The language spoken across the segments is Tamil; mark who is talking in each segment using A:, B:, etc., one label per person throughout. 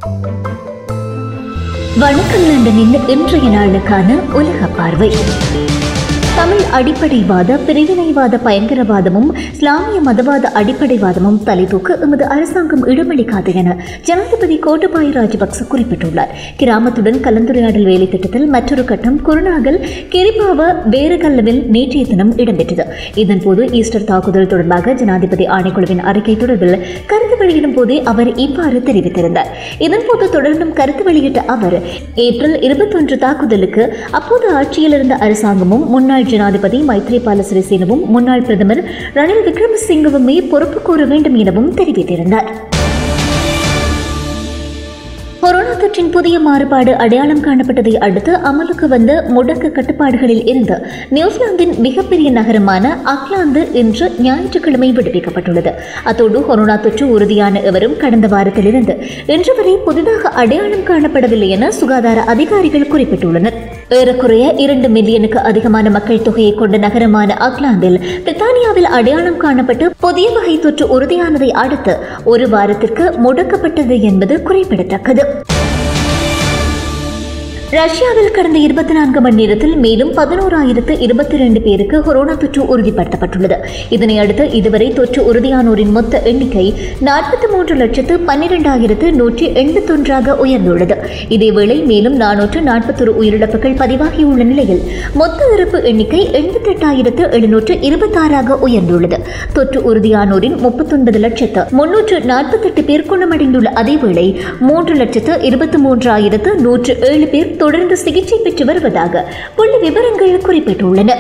A: வணக்கம் லண்டனின் இன்றைய நாளுக்கான உலக பார்வை தமிழ் அடிப்படைவாத பிரிவினைவாத பயங்கரவாதமும் இஸ்லாமிய மதவாத அடிப்படைவாதமும் தலைப்புக்கு எமது அரசாங்கம் இடமளிக்காது என ஜனாதிபதி கோட்டபாய ராஜபக்ச குறிப்பிட்டுள்ளார் கிராமத்துடன் கலந்துரையாடல் வேலை திட்டத்தில் மற்றொரு கட்டம் குருநாகல் கிரிபாவ வேரகல்லவில் நேற்றைய தினம் இடம்பெற்றது இதன்போது ஈஸ்டர் தாக்குதல் தொடர்பாக ஜனாதிபதி ஆணைக்குழுவின் அறிக்கை தொடர்பில் கருத்து வெளியிடும் போதே அவர் இவ்வாறு தெரிவித்திருந்தார் இதன்போது தொடர்ந்தும் கருத்து வெளியிட்ட அவர் ஏப்ரல் இருபத்தொன்று தாக்குதலுக்கு அப்போது ஆட்சியில் இருந்த அரசாங்கமும் முன்னாள் ஜனாதிபதி மைத்ரிபால சிறிசேனவும் முன்னாள் பிரதமர் ரணில் விக்ரமசிங்கவுமே பொறுப்பு கூற வேண்டும் எனவும் தெரிவித்திருந்தார் கொரோனா தொற்றின் புதிய மாறுபாடு அடையாளம் காணப்பட்டதை அடுத்து அமலுக்கு வந்த முடக்க கட்டுப்பாடுகளில் இருந்து நியூசிலாந்தின் மிகப்பெரிய நகரமான அக்லாந்து இன்று ஞாயிற்றுக்கிழமை விடுவிக்கப்பட்டுள்ளது அத்தோடு கொரோனா தொற்று உறுதியான எவரும் கடந்த வாரத்திலிருந்து இன்று வரை புதிதாக அடையாளம் காணப்படவில்லை என சுகாதார அதிகாரிகள் குறிப்பிட்டுள்ளனர் ஏறக்குறைய இரண்டு மில்லியனுக்கு அதிகமான மக்கள் தொகையை கொண்ட நகரமான அக்லாந்தில் பிரித்தானியாவில் அடையாளம் காணப்பட்டு புதிய வகை தொற்று உறுதியானதை அடுத்து ஒரு வாரத்திற்கு முடக்கப்பட்டது என்பது குறிப்பிடத்தக்கது ரஷ்யாவில் கடந்த இருபத்தி நான்கு மணி நேரத்தில் மேலும் பதினோராயிரத்து இருபத்தி ரெண்டு பேருக்கு கொரோனா தொற்று உறுதிப்படுத்தப்பட்டுள்ளது இதனை அடுத்து இதுவரை தொற்று உறுதியானோரின் மொத்த எண்ணிக்கை நாற்பத்தி மூன்று லட்சத்து பன்னிரெண்டாயிரத்து நூற்றி எண்பத்தொன்றாக உயர்ந்துள்ளது இதேவேளை மேலும் நானூற்று நாற்பத்தொரு உயிரிழப்புகள் பதிவாகியுள்ள நிலையில் மொத்த இறப்பு எண்ணிக்கை எண்பத்தெட்டாயிரத்து எழுநூற்று இருபத்தாறாக உயர்ந்துள்ளது தொற்று உறுதியானோரின் முப்பத்தொன்பது லட்சத்து முன்னூற்று நாற்பத்தெட்டு பேர் குணமடைந்துள்ள அதேவேளை மூன்று லட்சத்து இருபத்தி மூன்றாயிரத்து நூற்று ஏழு பேர் தொடர்ந்து சிகிச்சை பெற்று வருவதாக புள்ளி விவரங்கள் குறிப்பிட்டுள்ளன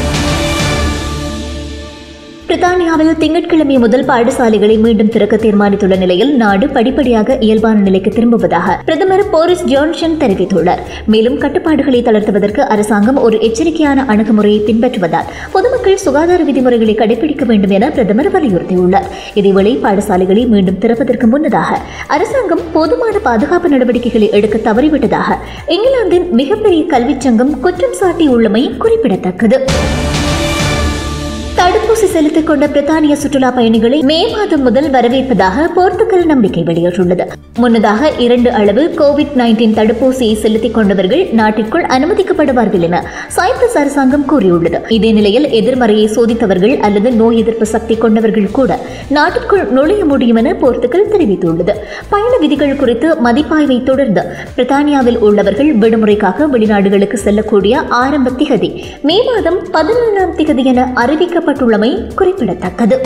A: பிரித்தானியாவில் திங்கட்கிழமை முதல் பாடசாலைகளை மீண்டும் திறக்க தீர்மானித்துள்ள நிலையில் நாடு படிப்படியாக இயல்பான நிலைக்கு திரும்புவதாக பிரதமர் போரிஸ் ஜான்சன் தெரிவித்துள்ளார் மேலும் கட்டுப்பாடுகளை தளர்த்துவதற்கு அரசாங்கம் ஒரு எச்சரிக்கையான அணுகுமுறையை பின்பற்றுவதால் பொதுமக்கள் சுகாதார விதிமுறைகளை கடைபிடிக்க வேண்டும் என பிரதமர் வலியுறுத்தியுள்ளார் இதேவேளை பாடசாலைகளை மீண்டும் திறப்பதற்கு முன்னதாக அரசாங்கம் போதுமான பாதுகாப்பு நடவடிக்கைகளை எடுக்க தவறிவிட்டதாக இங்கிலாந்தின் மிகப்பெரிய கல்விச் சங்கம் குற்றம் சாட்டியுள்ளமை குறிப்பிடத்தக்கது தடுப்பூசி செலுத்திக் கொண்ட பிரித்தானிய சுற்றுலா பயணிகளை மே மாதம் முதல் வரவேற்பதாக போர்த்துகல் நம்பிக்கை வெளியிட்டுள்ளது முன்னதாக இரண்டு அளவு கோவிட் நைன்டீன் தடுப்பூசியை செலுத்திக் கொண்டவர்கள் நாட்டிற்குள் அனுமதிக்கப்படுவார்கள் என சைப்ரஸ் அரசாங்கம் கூறியுள்ளது இதே நிலையில் எதிர்மறையை சோதித்தவர்கள் அல்லது நோய் எதிர்ப்பு சக்தி கொண்டவர்கள் கூட நாட்டிற்குள் நுழைய முடியும் என போர்த்துகல் தெரிவித்துள்ளது பயண விதிகள் குறித்து மதிப்பாய்வை தொடர்ந்து பிரித்தானியாவில் உள்ளவர்கள் விடுமுறைக்காக வெளிநாடுகளுக்கு செல்லக்கூடிய ஆரம்ப திகதி மே மாதம் பதினேழாம் திகதி என அறிவிக்கப்பட்டுள்ளமை குறிப்பிடத்தக்கது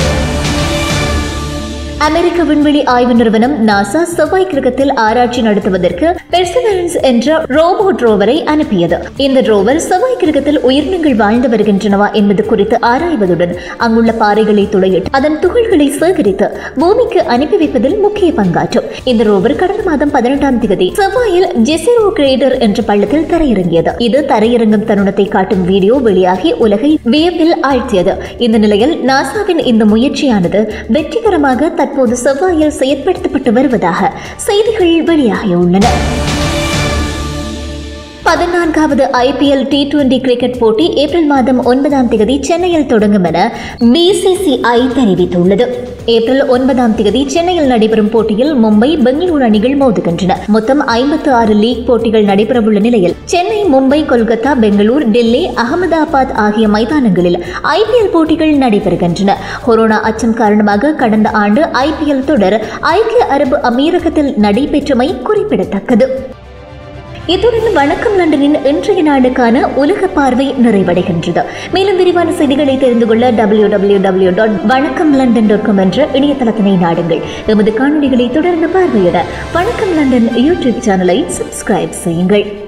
A: அமெரிக்க விண்வெளி ஆய்வு நிறுவனம் நாசா செவ்வாய் கிரகத்தில் ஆராய்ச்சி நடத்துவதற்கு பெர்சிவரன்ஸ் என்ற ரோபோட் ரோவரை அனுப்பியது இந்த ரோவர் செவ்வாய் கிரகத்தில் உயிரினங்கள் வாழ்ந்து வருகின்றனவா என்பது குறித்து ஆராய்வதுடன் அங்குள்ள பாறைகளை துளையிட்டு அதன் துகள்களை சேகரித்து பூமிக்கு அனுப்பி வைப்பதில் முக்கிய பங்காற்றும் இந்த ரோவர் கடந்த மாதம் பதினெட்டாம் தேதி செவ்வாயில் ஜெசிரோ கிரேடர் என்ற பள்ளத்தில் தரையிறங்கியது இது தரையிறங்கும் தருணத்தை காட்டும் வீடியோ வெளியாகி உலகை வியப்பில் ஆழ்த்தியது இந்த நிலையில் நாசாவின் இந்த முயற்சியானது வெற்றிகரமாக தற்போது செவ்வாயில் செயற்படுத்தப்பட்டு வருவதாக செய்திகள் வெளியாகியுள்ளன பதினான்காவது ஐபிஎல் டி டுவெண்டி கிரிக்கெட் போட்டி ஏப்ரல் மாதம் ஒன்பதாம் தேதி சென்னையில் தொடங்கும் என பிசிசிஐ தெரிவித்துள்ளது ஏப்ரல் ஒன்பதாம் தேதி சென்னையில் நடைபெறும் போட்டியில் மும்பை பெங்களூரு அணிகள் மோதுகின்றன மொத்தம் ஐம்பத்து ஆறு லீக் போட்டிகள் நடைபெறவுள்ள நிலையில் சென்னை மும்பை கொல்கத்தா பெங்களூர் டெல்லி அகமதாபாத் ஆகிய மைதானங்களில் ஐபிஎல் போட்டிகள் நடைபெறுகின்றன கொரோனா அச்சம் காரணமாக கடந்த ஆண்டு ஐபிஎல் தொடர் ஐக்கிய அரபு அமீரகத்தில் நடைபெற்றமை குறிப்பிடத்தக்கது இத்துடன் வணக்கம் லண்டனின் இன்றைய நாளுக்கான உலக பார்வை நிறைவடைகின்றது மேலும் விரிவான செய்திகளை தெரிந்து கொள்ள W W W dot Vanakkam London dot com என்ற இணையதளத்தினை நாடுங்கள் எமது காணொலிகளை தொடர்ந்து பார்வையிட வணக்கம் லண்டன் யூடியூப் சேனலை சப்ஸ்கிரைப் செய்யுங்கள்